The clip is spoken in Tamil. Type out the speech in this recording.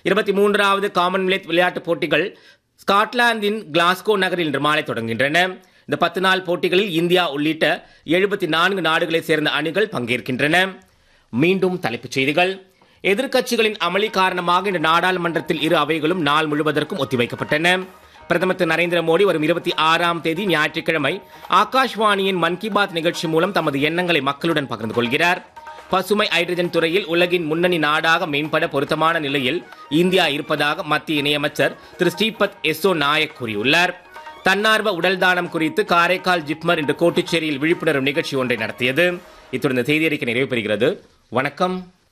இருபத்தி மூன்றாவது காமன்வெல்த் விளையாட்டுப் போட்டிகள் ஸ்காட்லாந்தின் கிளாஸ்கோ நகரில் இன்று மாலை தொடங்குகின்றன இந்த பத்து நாள் போட்டிகளில் இந்தியா உள்ளிட்ட எழுபத்தி நான்கு நாடுகளைச் சேர்ந்த அணிகள் பங்கேற்கின்றன மீண்டும் தலைப்புச் செய்திகள் எதிர்க்கட்சிகளின் அமளி காரணமாக இன்று நாடாளுமன்றத்தில் இரு அவைகளும் நாள் முழுவதற்கும் ஒத்திவைக்கப்பட்டன பிரதமர் திரு நரேந்திர மோடி வரும் இருபத்தி ஆறாம் தேதி ஞாயிற்றுக்கிழமை ஆகாஷ்வாணியின் மன் கி பாத் நிகழ்ச்சி மூலம் தமது எண்ணங்களை மக்களுடன் பகிர்ந்து கொள்கிறார் பசுமை ஹைட்ரஜன் துறையில் உலகின் முன்னணி நாடாக மேம்பட பொருத்தமான நிலையில் இந்தியா இருப்பதாக மத்திய இணையமைச்சர் திரு ஸ்ரீபத் எஸ்ஸோ நாயக் கூறியுள்ளார் தன்னார்வ உடல் தானம் குறித்து காரைக்கால் ஜிப்மர் இன்று கோட்டுச்சேரியில் விழிப்புணர்வு நிகழ்ச்சி ஒன்றை நடத்தியது இத்துடன் இந்த செய்தியறிக்கை நிறைவு பெறுகிறது வணக்கம்